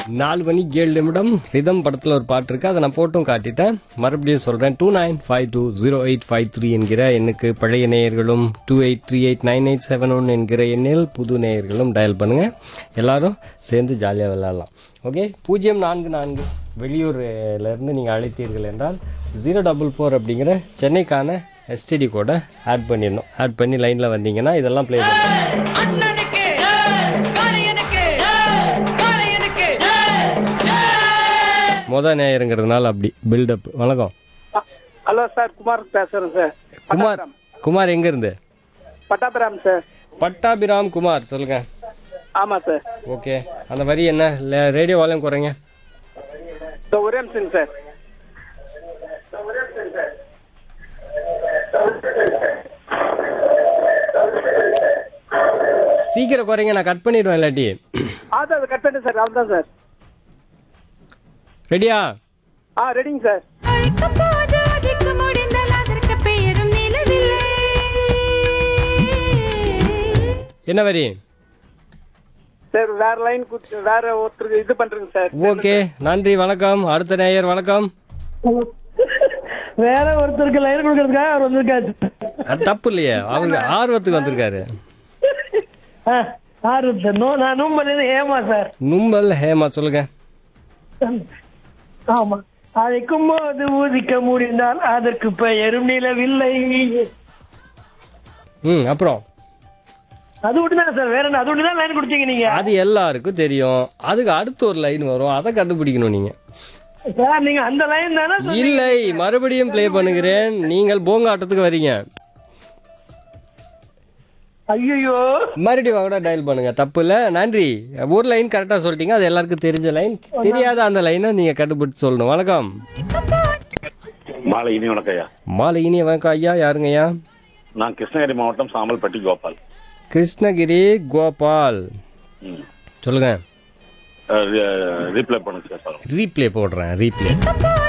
நாலு மணி ஏழு நிமிடம் ரிதம் படத்தில் ஒரு பாட்டு இருக்கு அதை நான் போட்டும் காட்டிட்டேன் மறுபடியும் சொல்கிறேன் two nine five two zero eight five three என்கிற எண்ணுக்கு பழைய நேயர்களும் two eight three eight nine eight seven one என்கிற எண்ணில் புது நேயர்களும் டயல் பண்ணுங்கள் எல்லாரும் சேர்ந்து ஜாலியாக விளையாடலாம் ஓகே பூஜ்ஜியம் நான்கு நான்கு வெளியூர்லேருந்து நீங்கள் அழைத்தீர்கள் என்றால் ஜீரோ டபுள் ஃபோர் அப்படிங்கிற சென்னைக்கான எஸ்டிடி கோடை ஆட் பண்ணிடணும் ஆட் பண்ணி லைனில் வந்தீங்கன்னா இதெல்லாம் ப்ளே பண்ணுவோம் அண்ணனுக்கு காளையனுக்கு காளையனுக்கு மொத நேயருங்கிறதுனால அப்படி பில்டப் வணக்கம் ஹலோ சார் குமார் பேசுறேன் சார் குமார் குமார் எங்கேருந்து பட்டாபிராம் சார் பட்டாபிராம் குமார் சொல்லுங்க ஆமா சார் ஓகே அந்த வரி என்ன ல- ரேடியோ வால்யூம் குறைங்க இதோ ஒரே நிமிஷம் சார் சீக்கிரம் குறைங்க நான் கட் பண்ணிடுவேன் இல்லாட்டி அதான் அதை கட் பண்ணிட்டு சார் அவ்வளோதான் சார் ரெடியா ஆ ரெடிங்க சார் அழைக்கும் போது அதிக்க முடிந்தால் அதற்கு பெயரும் நிலவில்லை என்ன வரி சார் வேற லைன் கொடுத்து வேற ஒருத்தருக்கு இது பண்றேங்க சார் ஓகே நன்றி வணக்கம் அடுத்த நேயர் வணக்கம் வேற ஒருத்தருக்கு லைன் கொடுக்கறதுக்காக அவர் வந்திருக்காரு அது தப்பு இல்லையே அவரு ஆர்வத்துக்கு வந்திருக்காரு ஆறு சார் நோ நான் நூம்பலேருந்து ஏமா சார் நும்பல் ஹேமா சொல்லுங்க ஆமா அழைக்கும் போது ஊதிக்க முடிந்தால் அதற்கு பெயரும் நிலவில்லை ம் அப்புறம் அது விட்டுதான் சார் வேற என்ன அது விட்டு தான் லைன் கொடுத்தீங்க நீங்க அது எல்லாருக்கும் தெரியும் அதுக்கு அடுத்து ஒரு லைன் வரும் அதை கண்டுபிடிக்கணும் நீங்க சார் நீங்க அந்த லைன் தானே இல்லை மறுபடியும் ப்ளே பண்ணுகிறேன் நீங்கள் போங்காட்டத்துக்கு வரீங்க ஐயோ மறுபடியும் வாங்க டயல் பண்ணுங்க தப்பு இல்லை நன்றி ஒரு லைன் கரெக்டாக சொல்லிட்டீங்க அது எல்லாருக்கும் தெரிஞ்ச லைன் தெரியாத அந்த லைனை நீங்கள் கண்டுபிடிச்சு சொல்லணும் வணக்கம் மாலை இனி வணக்கம் ஐயா மாலை இனிய வணக்கம் ஐயா யாருங்க ஐயா நான் கிருஷ்ணகிரி மாவட்டம் சாமல்பட்டி கோபால் கிருஷ்ணகிரி கோபால் ம் சொல்லுங்க ரீப்ளே பண்ணுங்க சார் சொல்லுங்க ரீப்ளே போடுறேன் ரீப்ளே போது